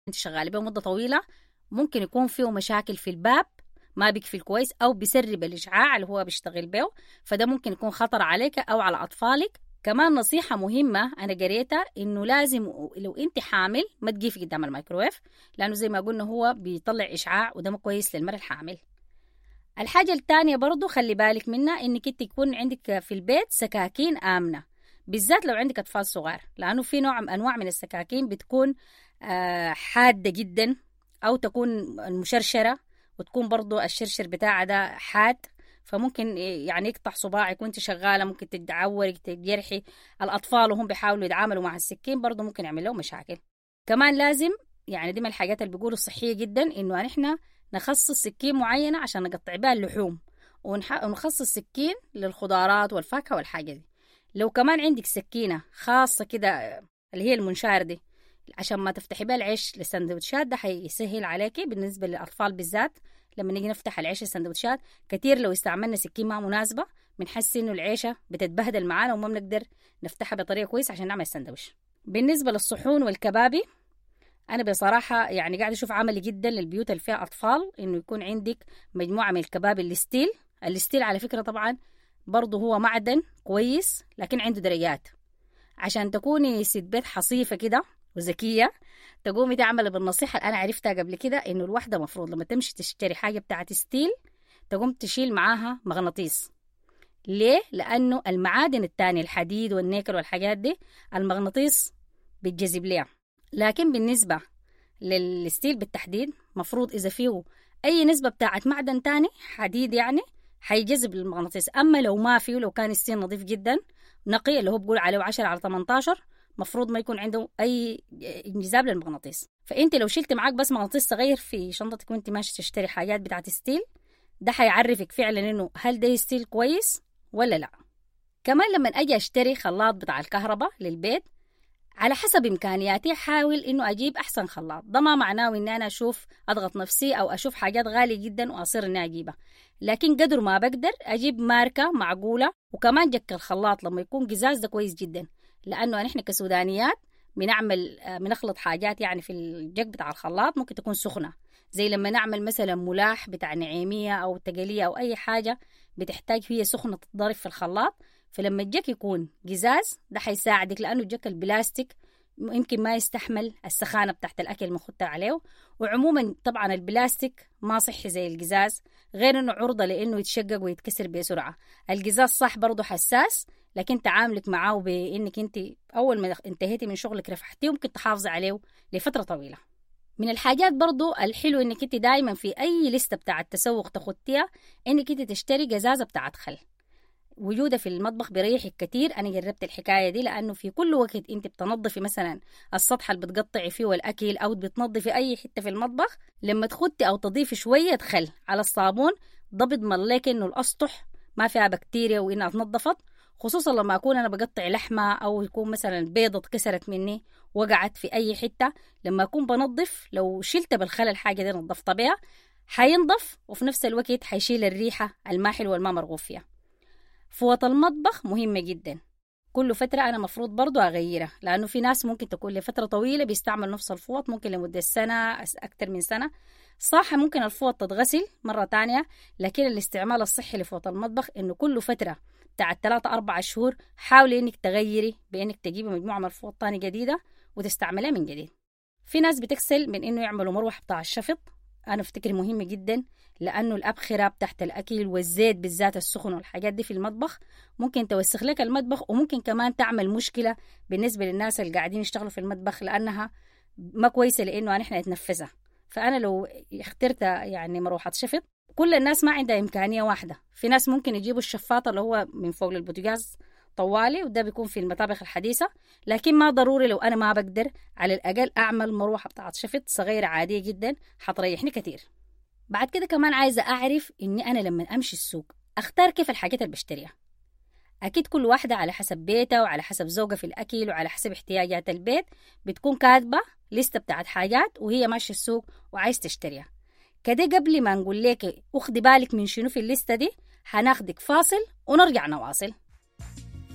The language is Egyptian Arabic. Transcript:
انت شغاله به مده طويله ممكن يكون فيه مشاكل في الباب ما بيقفل كويس او بيسرب الاشعاع اللي هو بيشتغل به فده ممكن يكون خطر عليك او على اطفالك كمان نصيحة مهمة أنا قريتها إنه لازم لو أنت حامل ما تقيفي قدام الميكروويف لأنه زي ما قلنا هو بيطلع إشعاع وده مو كويس للمرأة الحامل الحاجة الثانية برضو خلي بالك منها إنك أنت يكون عندك في البيت سكاكين آمنة بالذات لو عندك أطفال صغار لأنه في نوع أنواع من السكاكين بتكون آه، حادة جدا أو تكون مشرشرة وتكون برضو الشرشر بتاعها ده حاد فممكن يعني يقطع صباعك وانت شغاله ممكن تتعوري تجرحي الاطفال وهم بيحاولوا يتعاملوا مع السكين برضه ممكن يعمل لهم مشاكل كمان لازم يعني دي من الحاجات اللي بيقولوا الصحيه جدا انه نحن نخصص سكين معينه عشان نقطع بها اللحوم ونخصص سكين للخضارات والفاكهه والحاجه دي لو كمان عندك سكينه خاصه كده اللي هي المنشار دي عشان ما تفتحي بها العيش للسندوتشات ده حيسهل عليكي بالنسبه للاطفال بالذات لما نيجي نفتح العيش السندوتشات كتير لو استعملنا سكين ما مناسبة بنحس إنه العيشة بتتبهدل معانا وما بنقدر نفتحها بطريقة كويسة عشان نعمل السندوتش بالنسبة للصحون والكبابي أنا بصراحة يعني قاعد أشوف عملي جدا للبيوت اللي فيها أطفال إنه يكون عندك مجموعة من الكبابي الستيل الستيل على فكرة طبعا برضه هو معدن كويس لكن عنده درجات عشان تكوني ست بيت حصيفة كده وذكية تقومي تعمل بالنصيحة اللي أنا عرفتها قبل كده إنه الواحدة مفروض لما تمشي تشتري حاجة بتاعت ستيل تقوم تشيل معاها مغناطيس ليه؟ لأنه المعادن التانية الحديد والنيكل والحاجات دي المغناطيس بيتجذب ليها لكن بالنسبة للستيل بالتحديد مفروض إذا فيه أي نسبة بتاعت معدن تاني حديد يعني حيجذب المغناطيس أما لو ما فيه لو كان الستيل نظيف جدا نقي اللي هو بقول عليه 10 على 18 مفروض ما يكون عنده اي انجذاب للمغناطيس فانت لو شلت معاك بس مغناطيس صغير في شنطتك وانت ماشي تشتري حاجات بتاعت ستيل ده حيعرفك فعلا انه هل ده ستيل كويس ولا لا كمان لما اجي اشتري خلاط بتاع الكهرباء للبيت على حسب امكانياتي حاول انه اجيب احسن خلاط ده ما معناه اني انا اشوف اضغط نفسي او اشوف حاجات غاليه جدا واصير اني اجيبها لكن قدر ما بقدر اجيب ماركه معقوله وكمان جك الخلاط لما يكون قزاز ده كويس جدا لانه نحن كسودانيات بنعمل آه، بنخلط حاجات يعني في الجق بتاع الخلاط ممكن تكون سخنه زي لما نعمل مثلا ملاح بتاع نعيميه او تقليه او اي حاجه بتحتاج هي سخنه تتضرب في الخلاط فلما الجك يكون قزاز ده حيساعدك لانه الجك البلاستيك يمكن ما يستحمل السخانة بتاعت الأكل المخدة عليه وعموما طبعا البلاستيك ما صحي زي القزاز غير انه عرضة لانه يتشقق ويتكسر بسرعة القزاز صح برضه حساس لكن تعاملك معاه بانك انت اول ما انتهيتي من شغلك رفحتيه ممكن تحافظي عليه لفتره طويله من الحاجات برضو الحلو انك انت دايما في اي لسته بتاع التسوق تخطيها انك انت تشتري قزازه بتاعت خل وجوده في المطبخ بيريحك كتير انا جربت الحكايه دي لانه في كل وقت انت بتنظفي مثلا السطح اللي بتقطعي فيه الاكل او بتنظفي اي حته في المطبخ لما تخطي او تضيفي شويه خل على الصابون ده بيضمن لك انه الاسطح ما فيها بكتيريا وانها اتنظفت خصوصا لما اكون انا بقطع لحمه او يكون مثلا بيضه اتكسرت مني وقعت في اي حته لما اكون بنظف لو شلت بالخل الحاجه دي نظفتها بيها حينضف وفي نفس الوقت حيشيل الريحه الما حلوه الما مرغوب فيها فوط المطبخ مهمه جدا كل فترة أنا مفروض برضو أغيرها لأنه في ناس ممكن تكون لفترة طويلة بيستعمل نفس الفوط ممكن لمدة سنة أكثر من سنة صح ممكن الفوط تتغسل مرة تانية لكن الاستعمال الصحي لفوط المطبخ إنه كل فترة بتاعت ثلاثة أربعة شهور حاولي إنك تغيري بإنك تجيبي مجموعة من الفوط تاني جديدة وتستعملها من جديد في ناس بتكسل من إنه يعملوا مروحة بتاع الشفط أنا أفتكر مهم جدا لأنه الأبخرة بتاعت الأكل والزيت بالذات السخن والحاجات دي في المطبخ ممكن توسخ لك المطبخ وممكن كمان تعمل مشكلة بالنسبة للناس اللي قاعدين يشتغلوا في المطبخ لأنها ما كويسة لأنه نحن نتنفسها فأنا لو اخترت يعني مروحة شفط كل الناس ما عندها إمكانية واحدة في ناس ممكن يجيبوا الشفاطة اللي هو من فوق البوتاجاز طوالي وده بيكون في المطابخ الحديثة لكن ما ضروري لو أنا ما بقدر على الأقل أعمل مروحة بتاعت شفط صغيرة عادية جدا حتريحني كتير بعد كده كمان عايزة أعرف إني أنا لما أمشي السوق أختار كيف الحاجات اللي بشتريها أكيد كل واحدة على حسب بيتها وعلى حسب ذوقها في الأكل وعلى حسب احتياجات البيت بتكون كاتبة لستة بتاعت حاجات وهي ماشية السوق وعايز تشتريها كده قبل ما نقول لك اخدي بالك من شنو في الليستة دي حناخدك فاصل ونرجع نواصل